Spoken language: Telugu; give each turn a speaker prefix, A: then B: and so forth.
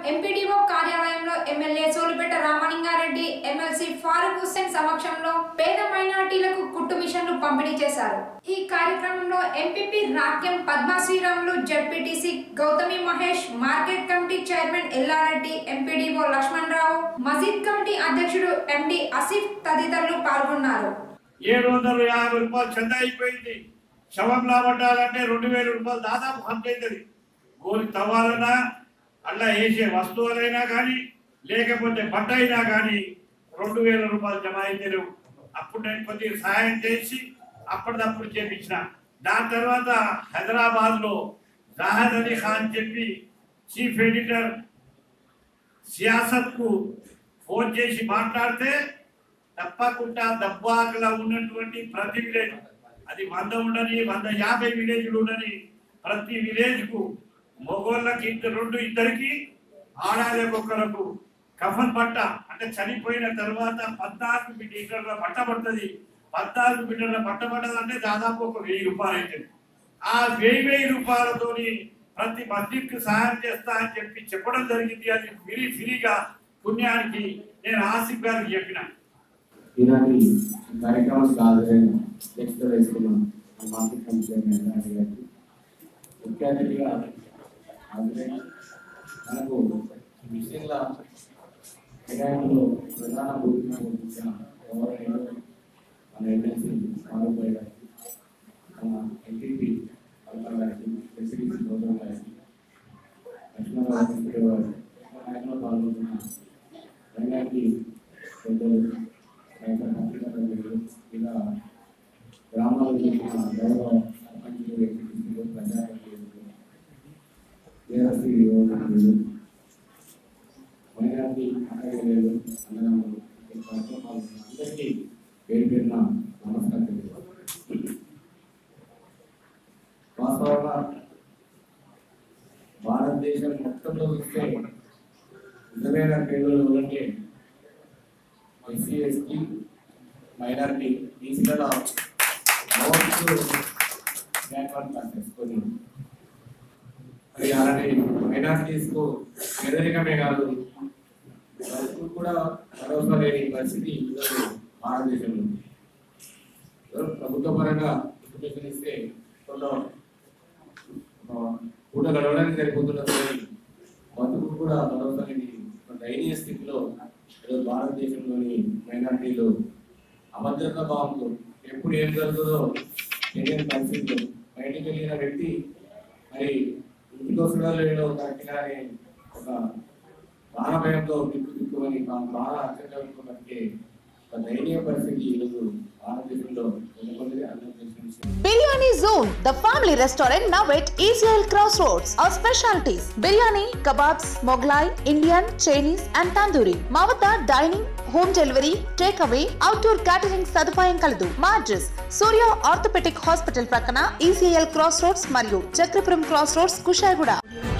A: ఎంపీడీఓ కార్యాలయంలో ఎమ్మెల్యే సోలిపేట రామలింగారెడ్డి ఎమ్మెల్సీ ఫారూక్ హుస్సేన్ సమక్షంలో పేద మైనార్టీలకు కుట్టు మిషన్లు పంపిణీ చేశారు ఈ కార్యక్రమంలో MPP రాక్యం Padma Sriramulu ZPTC Gautami Mahesh market committee chairman Yellareddy MPDO Laxman రావు మసీద్ కమిటీ అధ్యక్షుడు ఎండి అసీఫ్ తదితరులు పాల్గొన్నారు
B: ఏడు వందల యాభై రూపాయలు చంద అయిపోయింది శవం లాబట్టాలంటే రెండు వేల రూపాయలు దాదాపు ఖర్చు అవుతుంది గోరి తవ్వాలన్నా అట్లా వేసే వస్తువులైనా కానీ లేకపోతే బట్ట అయినా కానీ రెండు వేల రూపాయలు జమ అయితే అప్పుడు నేను కొద్దిగా సహాయం చేసి అప్పటిదప్పుడు చేపించిన దాని తర్వాత హైదరాబాద్ లో జాహద్ అలీ ఖాన్ చెప్పి చీఫ్ ఎడిటర్ సియాసత్ కు ఫోన్ చేసి మాట్లాడితే తప్పకుండా దబ్బాకలో ఉన్నటువంటి ప్రతి విలేజ్ అది వంద ఉండని వంద యాభై విలేజ్లు ఉండని ప్రతి విలేజ్ కు మగోళ్ళకి ఇద్దరు రెండు ఇద్దరికి ఆడాలకు ఒక్కరకు కఫన్ బట్ట అంటే చనిపోయిన తర్వాత పద్నాలుగు మీటర్ల బట్ట పడుతుంది పద్నాలుగు మీటర్ల బట్ట పడ్డది అంటే దాదాపు ఒక వెయ్యి రూపాయలు అవుతుంది ఆ వెయ్యి వెయ్యి రూపాయలతోని ప్రతి మస్జిద్కి సహాయం చేస్తా అని చెప్పి చెప్పడం జరిగింది అది ఫ్రీ ఫ్రీగా పుణ్యానికి నేను ఆసిఫ్ గారికి చెప్పిన
C: ఈనాటి కార్యక్రమానికి హాజరైన నెక్స్ట్ వేసుకున్న మార్కెట్ కమిటీ చైర్మన్ రాజు గారికి ముఖ్య అతిథిగా హాజరైన మనకు మిషన్ల కేటాయింపులో ప్రధాన భూమిక వహించిన గౌరవనీయులు మన ఎమ్మెల్సీ ఫారూక్ భాయ్ గారికి మన ఎంపీపీ అల్పర్ గారికి ఎస్సీసీ గౌతమ్ గారికి లక్ష్మణరావు ఎంపీ గారు నాయకులు పాల్గొంటున్న రంగానికి పెద్దలు రైతు పంపిణీలు ఇలా గ్రామాల్లో చేసిన గౌరవ సర్పంచులు ఎంపీటీసీలు ప్రజాప్రతినిధులు ఏఆర్సీ యువకులు మైనార్టీ అక్కడిలు అన్నదమ్ములు ఈ కార్యక్రమాలు అందరికీ పేరు పేరున నమస్కారం తెలియజేస్తున్నాను. వాస్తవంగా భారతదేశం మొత్తంలో చూస్తే నిజమైన పేదలు అంటే ఎస్సీ ఎస్టీ మైనారిటీ బీసీలలో మోస్ట్ బ్యాక్వర్డ్ క్లాసెస్ కొన్ని మరి అలాంటి మైనారిటీస్కు పేదరికమే కాదు వాళ్ళకు కూడా భరోసా లేని పరిస్థితి ఈరోజు భారతదేశంలో ఉంది. ఏదో ప్రభుత్వ పరంగా ఇన్ఫర్మేషన్ ఇస్తే కొంత ఒక పూట గడవడానికి సరిపోతున్నది కానీ బతుకు కూడా భరోసా లేని ఒక దయనీయ స్థితిలో ఈరోజు భారతదేశంలోని మైనార్టీలు అభద్రతా భావంతో ఎప్పుడు ఏం జరుగుతుందో తెలియని పరిస్థితులు బయటికి వెళ్ళిన వ్యక్తి మరి ఇంటికి వస్తుందో లేదో కరెక్ట్గానే ఒక ప్రాణభయంతో దిక్కు దిక్కుమని తాము బాగా అత్యంత బతికే ఒక దయనీయ పరిస్థితి ఈరోజు భారతదేశంలో నెలకొంది అందరూ తెలిసిన విషయం.
D: Biryani Zone, the family restaurant now at ECL Crossroads. Our specialties biryani, kebabs, Moglai, Indian, Chinese, and tandoori. మా వద్ద dining home delivery take away outdoor catering సదుపాయం కలదు మా అడ్రస్ సూర్య ఆర్థోపెటిక్ హాస్పిటల్ ప్రక్కన ఈసీఎల్ క్రాస్ రోడ్స్ మరియు చక్రపురం క్రాస్ రోడ్స్ కుషాయిగూడ